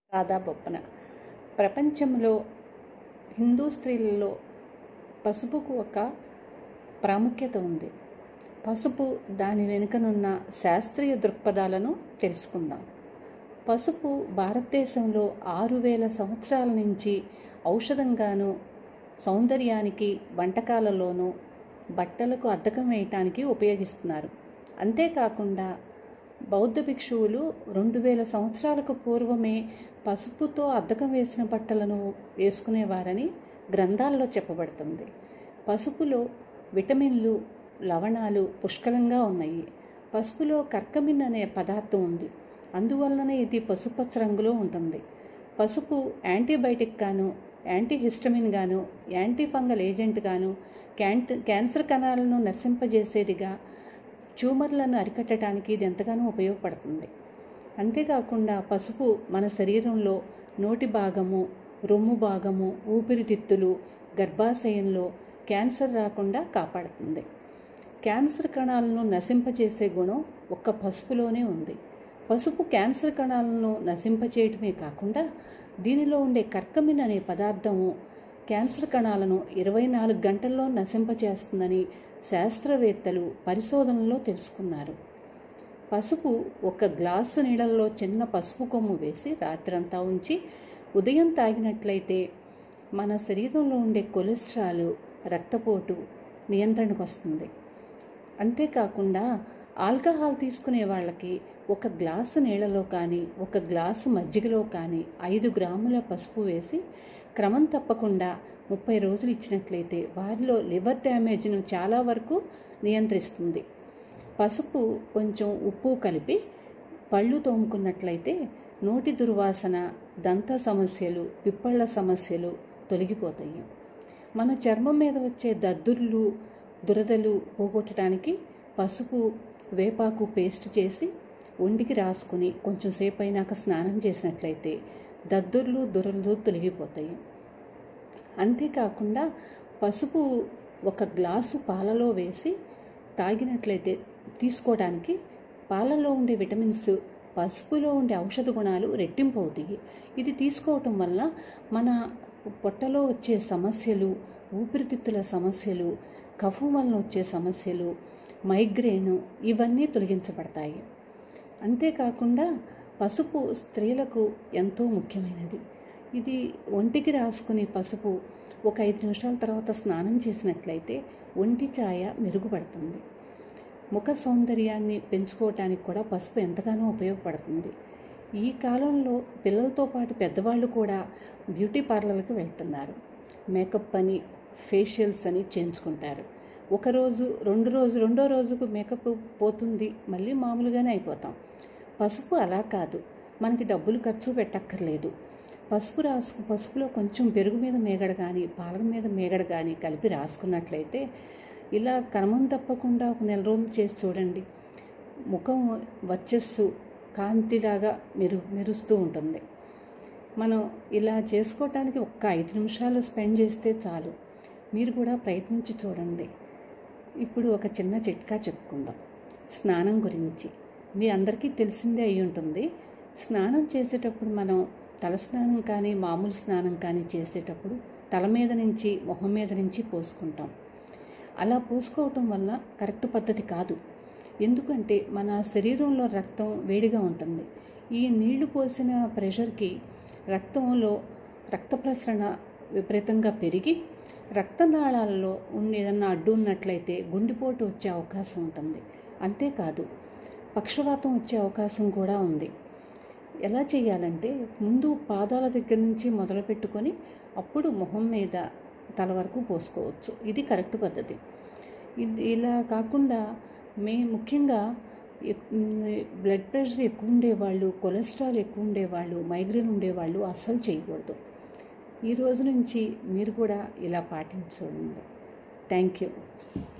రాధా బొప్పన ప్రపంచంలో హిందూ స్త్రీలలో పసుపుకు ఒక ప్రాముఖ్యత ఉంది పసుపు దాని వెనుకనున్న శాస్త్రీయ దృక్పథాలను తెలుసుకుందాం పసుపు భారతదేశంలో ఆరు వేల సంవత్సరాల నుంచి ఔషధంగాను సౌందర్యానికి వంటకాలలోనూ బట్టలకు అద్దకం వేయటానికి ఉపయోగిస్తున్నారు అంతేకాకుండా బౌద్ధ భిక్షువులు రెండు వేల సంవత్సరాలకు పూర్వమే పసుపుతో అద్దకం వేసిన బట్టలను వేసుకునేవారని గ్రంథాల్లో చెప్పబడుతుంది పసుపులో విటమిన్లు లవణాలు పుష్కలంగా ఉన్నాయి పసుపులో కర్కమిన్ అనే పదార్థం ఉంది అందువల్లనే ఇది పసుపచ్చ రంగులో ఉంటుంది పసుపు యాంటీబయాటిక్ గాను యాంటీహిస్టమిన్ గాను యాంటీ ఫంగల్ ఏజెంట్ గాను క్యాంట్ క్యాన్సర్ కణాలను నశింపజేసేదిగా ట్యూమర్లను అరికట్టడానికి ఇది ఎంతగానో ఉపయోగపడుతుంది అంతేకాకుండా పసుపు మన శరీరంలో నోటి భాగము రొమ్ము భాగము ఊపిరితిత్తులు గర్భాశయంలో క్యాన్సర్ రాకుండా కాపాడుతుంది క్యాన్సర్ కణాలను నశింపచేసే గుణం ఒక్క పసుపులోనే ఉంది పసుపు క్యాన్సర్ కణాలను నశింపచేయటమే కాకుండా దీనిలో ఉండే కర్కమిన్ అనే పదార్థము క్యాన్సర్ కణాలను ఇరవై నాలుగు గంటల్లో నశింపచేస్తుందని శాస్త్రవేత్తలు పరిశోధనలో తెలుసుకున్నారు పసుపు ఒక గ్లాసు నీళ్ళల్లో చిన్న పసుపు కొమ్ము వేసి రాత్రంతా ఉంచి ఉదయం తాగినట్లయితే మన శరీరంలో ఉండే కొలెస్ట్రాల్ రక్తపోటు నియంత్రణకు వస్తుంది అంతేకాకుండా ఆల్కహాల్ తీసుకునే వాళ్ళకి ఒక గ్లాసు నీళ్ళలో కానీ ఒక గ్లాసు మజ్జిగలో కానీ ఐదు గ్రాముల పసుపు వేసి క్రమం తప్పకుండా ముప్పై రోజులు ఇచ్చినట్లయితే వారిలో లివర్ డ్యామేజ్ను చాలా వరకు నియంత్రిస్తుంది పసుపు కొంచెం ఉప్పు కలిపి పళ్ళు తోముకున్నట్లయితే నోటి దుర్వాసన దంత సమస్యలు పిప్పళ్ళ సమస్యలు తొలగిపోతాయి మన చర్మం మీద వచ్చే దద్దుర్లు దురదలు పోగొట్టడానికి పసుపు వేపాకు పేస్ట్ చేసి ఒంటికి రాసుకుని కొంచెం సేపు అయినాక స్నానం చేసినట్లయితే దద్దుర్లు దురదలు తొలగిపోతాయి అంతేకాకుండా పసుపు ఒక గ్లాసు పాలలో వేసి తాగినట్లయితే తీసుకోవడానికి పాలలో ఉండే విటమిన్స్ పసుపులో ఉండే ఔషధ గుణాలు రెట్టింపు అవుతాయి ఇది తీసుకోవటం వల్ల మన పొట్టలో వచ్చే సమస్యలు ఊపిరితిత్తుల సమస్యలు కఫం వలన వచ్చే సమస్యలు మైగ్రేన్ ఇవన్నీ తొలగించబడతాయి అంతేకాకుండా పసుపు స్త్రీలకు ఎంతో ముఖ్యమైనది ఇది ఒంటికి రాసుకునే పసుపు ఒక ఐదు నిమిషాల తర్వాత స్నానం చేసినట్లయితే ఒంటి ఛాయ మెరుగుపడుతుంది ముఖ సౌందర్యాన్ని పెంచుకోవటానికి కూడా పసుపు ఎంతగానో ఉపయోగపడుతుంది ఈ కాలంలో పిల్లలతో పాటు పెద్దవాళ్ళు కూడా బ్యూటీ పార్లర్కి వెళ్తున్నారు మేకప్ అని ఫేషియల్స్ అని చేయించుకుంటారు ఒకరోజు రెండు రోజు రెండో రోజుకు మేకప్ పోతుంది మళ్ళీ మామూలుగానే అయిపోతాం పసుపు అలా కాదు మనకి డబ్బులు ఖర్చు పెట్టక్కర్లేదు పసుపు రాసుకు పసుపులో కొంచెం పెరుగు మీద మేగడ కానీ పాల మీద మేగడ కానీ కలిపి రాసుకున్నట్లయితే ఇలా క్రమం తప్పకుండా ఒక నెల రోజులు చేసి చూడండి ముఖం వచ్చస్సు కాంతిలాగా మెరు మెరుస్తూ ఉంటుంది మనం ఇలా చేసుకోవటానికి ఒక్క ఐదు నిమిషాలు స్పెండ్ చేస్తే చాలు మీరు కూడా ప్రయత్నించి చూడండి ఇప్పుడు ఒక చిన్న చిట్కా చెప్పుకుందాం స్నానం గురించి మీ అందరికీ తెలిసిందే అయి ఉంటుంది స్నానం చేసేటప్పుడు మనం తల స్నానం కానీ మామూలు స్నానం కానీ చేసేటప్పుడు తల మీద నుంచి మొహం మీద నుంచి పోసుకుంటాం అలా పోసుకోవటం వల్ల కరెక్ట్ పద్ధతి కాదు ఎందుకంటే మన శరీరంలో రక్తం వేడిగా ఉంటుంది ఈ నీళ్లు పోసిన ప్రెషర్కి రక్తంలో రక్త ప్రసరణ విపరీతంగా పెరిగి రక్తనాళాలలో ఉన్న ఏదన్నా అడ్డు ఉన్నట్లయితే గుండెపోటు వచ్చే అవకాశం ఉంటుంది అంతేకాదు పక్షవాతం వచ్చే అవకాశం కూడా ఉంది ఎలా చేయాలంటే ముందు పాదాల దగ్గర నుంచి మొదలు పెట్టుకొని అప్పుడు మొహం మీద తల వరకు పోసుకోవచ్చు ఇది కరెక్ట్ పద్ధతి ఇది ఇలా కాకుండా మే ముఖ్యంగా బ్లడ్ ప్రెషర్ ఎక్కువ ఉండేవాళ్ళు కొలెస్ట్రాల్ ఎక్కువ ఉండేవాళ్ళు మైగ్రేన్ ఉండేవాళ్ళు అస్సలు చేయకూడదు ఈ రోజు నుంచి మీరు కూడా ఇలా పాటించండి థ్యాంక్ యూ